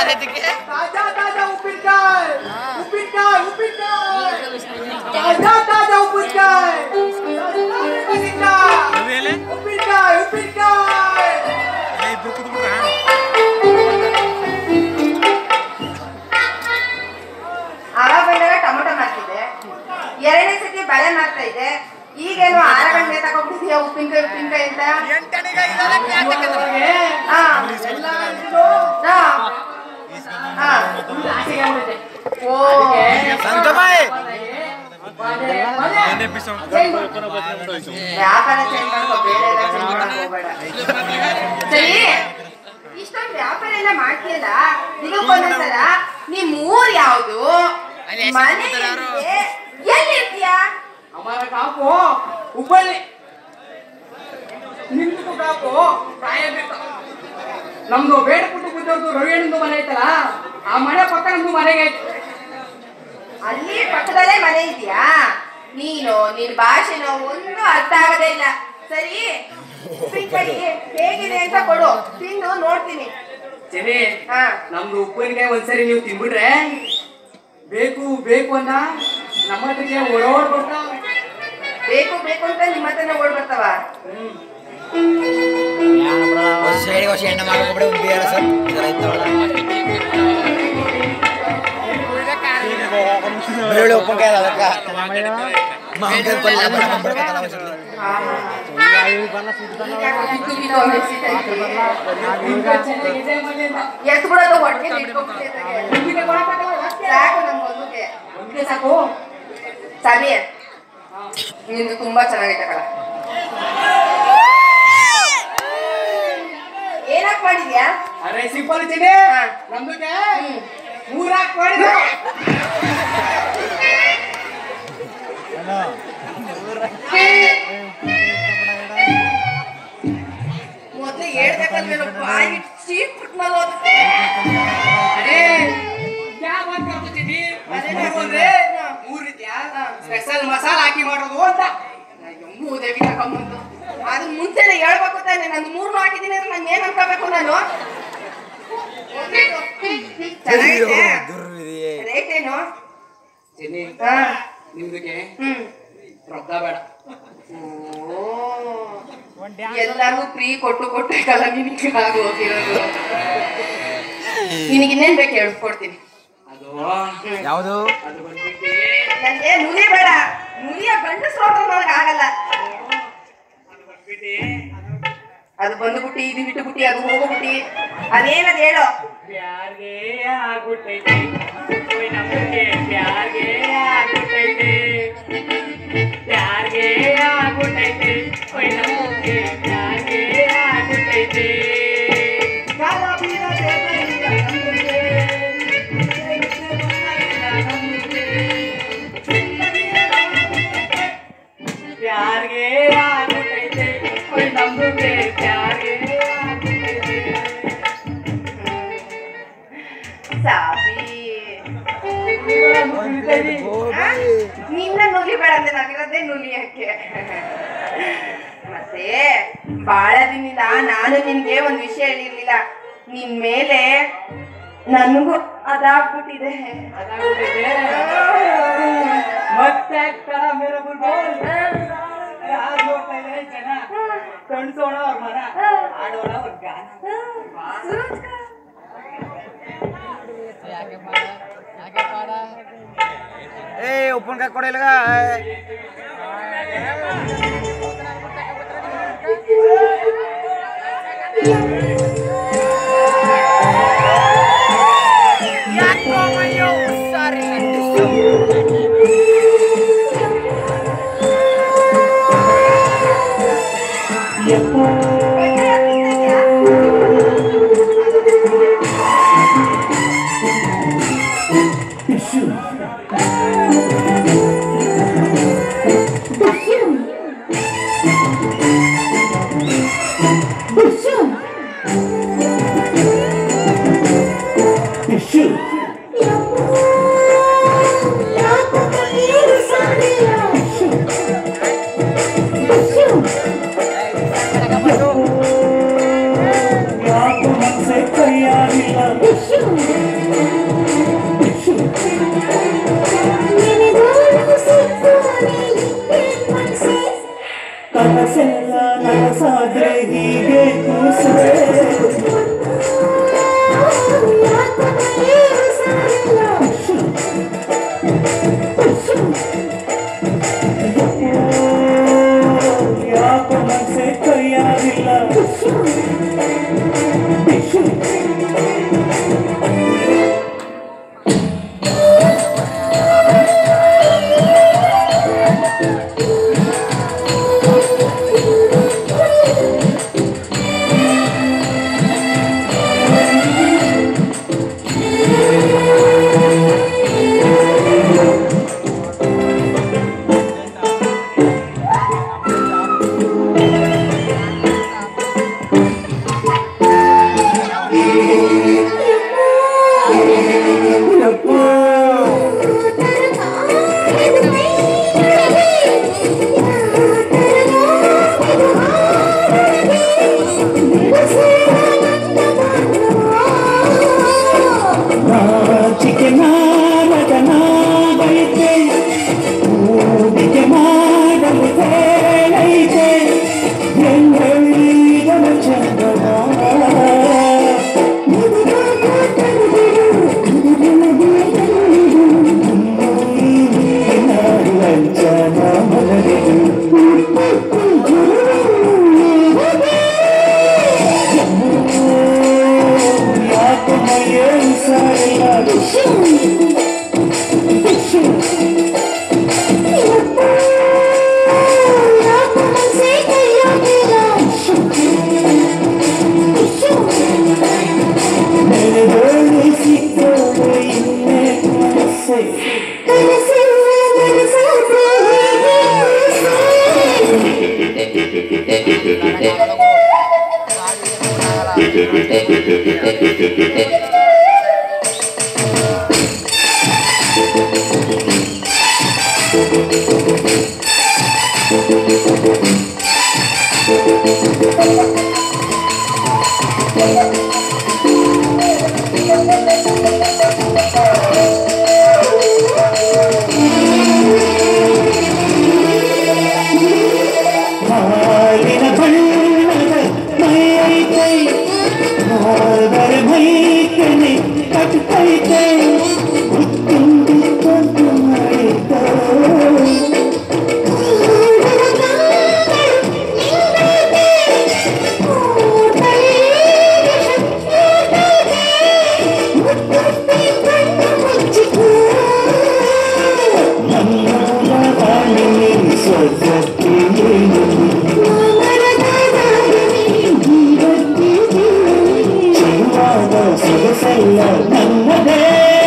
ಮಾಡಿದ್ದಕ್ಕೆ ತಾಜಾ ತಾಜಾ ಉಪ್ಪಿನಕಾಯಿ ಉಪ್ಪಿನಕಾಯಿ ಉಪ್ಪಿನಕಾಯಿ ತಾಜಾ ತಾಜಾ ಉಪ್ಪಿನಕಾಯಿ ಉಪ್ಪಿನಕಾಯಿ ಉಪ್ಪಿನಕಾಯಿ ಉಪ್ಪಿನಕಾಯಿ ಇಬ್ರು ಕೂತ್ಬಿಟ್ರ ಆವಾಗ ಬಂದಾಗ ಟೊಮೊಟೊ ಮಾಡ್ತಿದ್ದೆ ಎರಡನೇ ಸತಿ ಬಳೆ ಮಾಡ್ತಾ ಇದ್ದೆ ಈಗೇನು ಆರು ಗಂಟೆ ತಗೊಂಡ್ಬಿಟ್ಟಿದ್ಯಾ ಉಪ್ಪಿನಕಾಯಿ ಉಪ್ಪಿನಕಾಯಿ ಅಂತ ಹಾ. ಹಾ. ಹಾ. ಓ ಸಂತಬಾಯ್ ವ್ಯಾಪಾರ ಚೇಂಜ್ ಮಾಡ್ಕೋ ಬೇರೆ ಎಲ್ಲ ಚೇಂಜ್ ಮಾಡಕ್ ಹೋಗ್ಬೇಡ ಸರಿ ಇಷ್ಟೊಂದು ವ್ಯಾಪಾರ ಎಲ್ಲ ಮಾಡ್ತೀಯಲ್ಲ ಇದಕ್ಕೊಂದೊಂದ್ಸಲ ನಿಮ್ ಊರ್ ಯಾವ್ದು ಅಲ್ಲಿ ಹೆಸ್ರು ಮನೆ ಕೊಡ್ತಾರೆ ಅವ್ರು. ಎಲ್ಲಿದೆ? ಎಲ್ಲಿರ್ತೀಯಾ हमारा कापो ಹುಬ್ಬಳ್ಳಿ ನಿಮ್ದು ಕಾಪು ಕಾಯಬೇಕು ನಮ್ದು ಬೇಡ ಪುಟ್ಟು ಕೂತವ್ರದ್ದು ರವಿಯಣ್ಣಂದು ಮನೆ ಐತಲ್ಲ ಆ ಮನೆ ಪಕ್ಕ ನಮ್ದು ಮನೆಗೆ ಐತೆ ಅಲ್ಲಿ ಪಕ್ಕದಲ್ಲೇ ಮನೆ ಇದೆಯಾ ನೀನು ನಿನ್ ಭಾಷೆನೋ ಒಂದು ಅರ್ಥ ಆಗದೇ ಇಲ್ಲ ಸರಿ ಉಪ್ಪಿನಕಾಯಿ ಹೇಗಿದೆ ಅಂತ ಕೊಡು ತಿಂದು ನೋಡ್ತೀನಿ ಸರಿ ಹಾ ನಮ್ದು ಉಪ್ಪಿನಕಾಯಿ ಒಂದ್ಸರಿ ನೀವು ತಿನ್ಬಿಟ್ರೆ ಬೇಕು ಬೇಕು ಅಂತ ನಮ್ಮ ಹತ್ರಕ್ಕೆ ಓಡೋಡ್ ಬರ್ತಾವ ಬೇಕು ಬೇಕು ಅಂತ ನಿಮ್ಮ ಹತ್ರನೇ ಓಡ್ ಬರ್ತಾವ ಸೈಡ್ ವರ್ಷ ಎಣ್ಣೆ ಮಾಡ್ಕೊಬಿಡ ಒಂದು ಬೇರೆ ಸರ್ ಇದರ ಬೆಳ್ಳುಳ್ಳಿ ಉಪ್ಪಿನಕಾಯಿ ಅದಕ್ಕ ಮಾವಿನಕಾಯಿ ಪಲ್ಯ ಮಾಡ್ಕೊಂಡ್ಬಿಡ್ಬೇಕಲ್ಲ ಅವಶ್ಯಕತೆ. ಹಾ, ಹಾ. ಇದ್ಯಾಕೋ ಬಿದ್ದು ಬಿದ್ದು ಅನ್ನಿಸ್ತಾ ಇದೆ. ಎತ್ತು ಬಿಡೋದು ಹೊಟ್ಟೆ ಇಟ್ಕೊಂಡ್ಬಿಟ್ಟಿದೆ. ಸಾಕು ನಮ್ಗೆ ಒಂದಕ್ಕೆ ಒಂದೇ ಸಾಕು ಸರಿ ನಿಂದು ತುಂಬಾ ಚೆನ್ನಾಗೈತೆ ಕಣ ಏನಾಕ್ ಮಾಡಿದ್ಯಾ ಅರೆ ಸಿಂಪಲ್ ತಿನ್ನಿ ಹಾ. ನಮ್ದಕ್ಕೆ ಹ್ಮ್. ಮೂರಾಕ್ ಮಾಡಿದ್ರು ಮೊದ್ಲು ಹೇಳ್ಬೇಕಂದ್ರೆ ಬಾಯಿ ಚೀಟ್ ಬಿಟ್ನಲ್ಲ ಅದು. ಅರೆ ಯಾವ ಅಂತ ಕರ್ಕೊತಿದ್ದಿ ಅದೇನಾಗು ಅಂದ್ರೆ ಅಂದ್ರೆ ಮೂರ್ ರೀತಿಯ ಸ್ಪೆಷಲ್ ಮಸಾಲ ಹಾಕಿ ಮಾಡೋದು ಅಂತ ಮೂದೇವಿ ತಗೊಂಬಂದು ಅದು ಮುಂಚೆನೆ ಹೇಳ್ಬೇಕು ತಾನೆ ನಂದು ಮೂರ್ನು ಹಾಕಿದ್ದೀನಿ ಅಂದ್ರೆ ನಾನು ಏನ್ ಅನ್ಕೋಬೇಕು ನಾನು ಚೆನ್ನಾಗೈತೆ ದುರ್ವಿಧಿಯೇ. ರೇಟ್ ಏನು ತಿನ್ನಿ ಹಾ ನಿಮ್ದಕ್ಕೆ ಹ್ಮ್ ರೊಕ್ಕ ಬೇಡ ಓ ಎಲ್ಲಾರ್ಗೂ ಫ್ರೀ ಕೊಟ್ಟು ಕೊಟ್ಟಲ್ಲ ನಿನಗೆ ಆಗ ಹೋಗಿರೋದು ನಿನಗೆ ಇನ್ನೇನ್ ಬೇಕು ಹೇಳು ಕೊಡ್ತೀನಿ ಅದು ಯಾವುದು ಅದು ಬಂದ್ಬಿಟ್ಟು ನನಗೆ ನುಲಿ ಬೇಡ ನುಲಿಯ ಗಂಡಸ್ರು ಅಂದ್ರೆ ನನಗೆ ಆಗಲ್ಲ ಅದು ಬಂದ್ಬಿಟ್ಟು ಅದು ಬಂದುಬಿಟ್ಟು ಇದು ಬಿಟ್ಟುಬಿಟ್ಟು ಅದು ಹೋಗ್ಬಿಟ್ಟು ಅದೇನದು ಹೇಳು ಪ್ಯಾರ್ಗೆ ಆಗ್ಬಿಟ್ಟೈತೆ ಓಯ್ ನಮ್ಗೆ ಪ್ಯಾರ್ಗೆ ಆಗ್ಬಿಟ್ಟೈತೆ ಪ್ಯಾರ್ಗೆ ಆಗ್ಬಿಟ್ಟೈತೆ ಓಯ್ ನಮ್ಗೆ ಪ್ಯಾರ್ಗೆ ಆಗ್ಬಿಟ್ಟೈತೆ ಕಾಲ ಬೀರ ಬೇಡ ನಮ್ಗೆ. ಪ್ಯಾರ್ಗೆ ಆಗ್ಬಿಟ್ಟೈತೆ ಓಯ್ ನಮ್ಗೆ ಪ್ಯಾರ್ಗೆ ಆಗ್ಬಿಟ್ಟೈತೆ ಸಾಬಿ ಆ? ನಿನ್ನ ನುಲಿ ಬೇಡ ಅಂದ್ರೆ ನಾವಿರೋದೇ ನುಲಿಯಕ್ಕೆ ಮತ್ತೆ ಬಹಳ ದಿನದಿಂದ ನಾನು ನಿನ್ಗೆ ಒಂದ್ ವಿಷಯ ಹೇಳಿರ್ಲಿಲ್ಲ ನಿನ್ ಮೇಲೆ ನನಗೂ ಅದಾಗ್ಬಿಟ್ಟಿದೆ ಅದಾಗ್ಬಿಟ್ಟಿದೆ. ಮತ್ತೆ ಕಾಮೆರ ಬುಲ್ಬುಲ್. ಯಾರ್ ನೋಡ್ತಾ ಇದಾರೆ ಜನ? ಕಣ್ಸೋಣ ಅವ್ರ ಮರ ಆಡೋಣ ಅವ್ರ ಗಾನ ಏ ಉಪ್ಪಿನಕಾಯಿ ಕೊಡ ಇಲ್ಲಗ ಯಾಕೋ ಮನಸ್ಸೇ ಕೈಯಾಗಿಲ್ಲ ಆದ್ರೆ ಹೀಗೆ ಕೂಸೆ ಯಾಕೋ ಮನಸ್ಸೆ ಕೈಯಾಗಿಲ್ಲ ನಾಚಿಕೆ ನಾರದನಾಗೈತೆ ಹೂಡಿಕೆ ಮಾಡಲು ಹೇಳೈತೆ ಎಂಗಳಿಗನ ಚಂದನ ವಂಚನ ಮೊದಲಿದು ಯಾಕೆ ಮೈಯೇ ಸಾರಿಲ್ಲ ನೆನೆದೋಳು ಸಿಕ್ಕೋಳು ಇನ್ನೇ ಮನಸ್ಸೆ ಹಾಲಿನ ಬಣ್ಣದ ಮೈಯೈತೆ ಹಾಲರ ಮೈಕನೆ ಕಟ್ಟೈತೆ ಹುತ್ತುಂಡಿ ತಂದು ಮಾಡಿದ್ದ ನನ್ನೂರ ಬಾಳಿನಿ ಸ್ವರ್ಗಕ್ಕೆ ಚೆಲುವಾದ ಸೊಗಸಲ್ಲ ನನ್ನದೇ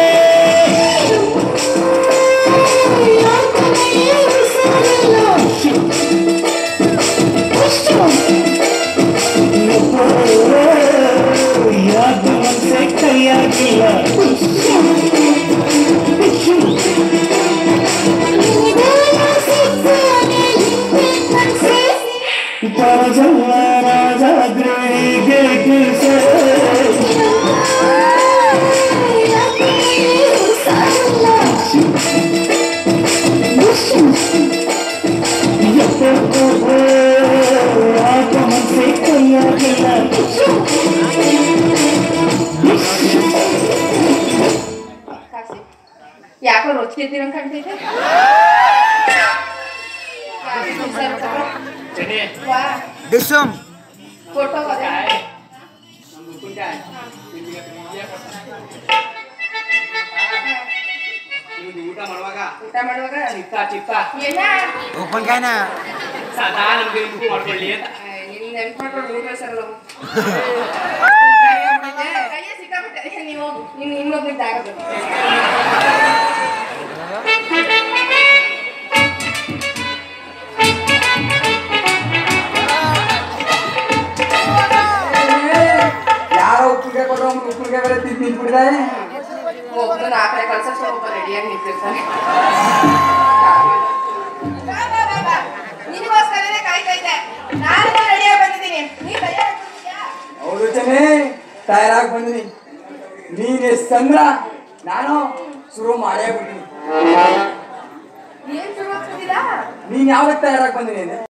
ಯಾಕೆ ಮನಸ್ಸೆ ಕೈಯಾಗಿಲ್ಲ ಪರಜಲ್ಲ ರಾಜಾಗ್ರಿಗೆ ಕಿಸೆ ಯಾಕೆ ಮನಸ್ಸೆ ಕೈಯಾಗಿಲ್ಲ ಯಾಕೋ ರೊಚ್ಚಿದ್ದೀರಂಗ್ ಕಾಣ್ತೈತೆ ವಾ ಡಿಸಮ್ ಫೋಟೋ ಅದೇ ಊಟ ಮಾಡುವಾಗ ಊಟ ಮಾಡುವಾಗ ಚಿತ್ತ ಚಿತ್ತ ಏನ ಉಪ್ಪಿನಕಾಯಿನ ಸದಾ ನಮ್ಗೆ ಇಂಪ್ರೂವ್ ಮಾಡ್ಕೊಳ್ಳಿ ಅಂತ ನಿನ್ ನೆನ್ಪು ಮಾಡ್ಕೊಂಡು ಊಟ ಸರ್ ಕೈಯೇ ಸಿಕ್ಕಾಬಿಟ್ಟೆ ನೀವು ನಿಮ್ ಇನ್ನೊಬ್ರಿಗೆ ಆಗಬೇಕು ಯಾರೋ ಉಪ್ಪಿಗೆ ಕೊಟ್ಟರು ಉಪ್ಪಿಗೆ ಬೇರೆ ತಿಂದು ನಿಂತ್ಬಿಟ್ಟಿದ್ದಾರೆ ಒಬ್ಬನು ಆ ಕಡೆ ಕಳ್ಸಕ್ಕೆ ಒಬ್ಬ ರೆಡಿಯಾಗಿ ನಿಂತಿರ್ತಾನೆ ನಿನಗೋಸ್ಕರನೇ ಕಾಯ್ತಾ ಇದ್ದೆ ನಾನು ರೆಡಿಯಾಗಿ ಬಂದಿದ್ದೀನಿ ನೀ ತಯಾರಾಗ್ತಿದ್ಯಾ ಹೌದು ಚೆನ್ನೆ ತಯಾರಾಗಿ ಬಂದಿನಿ ನೀನ್ ಎಷ್ಟ್ ಸಂದ್ರ ನಾನು ಶುರು ಮಾಡೇ ಬಿಡ್ತೀನಿ ಏನ್ ಶುರು ಆಗ್ತಿದ್ದೀರಾ ನೀನ್ ಯಾವಾಗ ತಯಾರಾಗಿ ಬಂದಿನಿ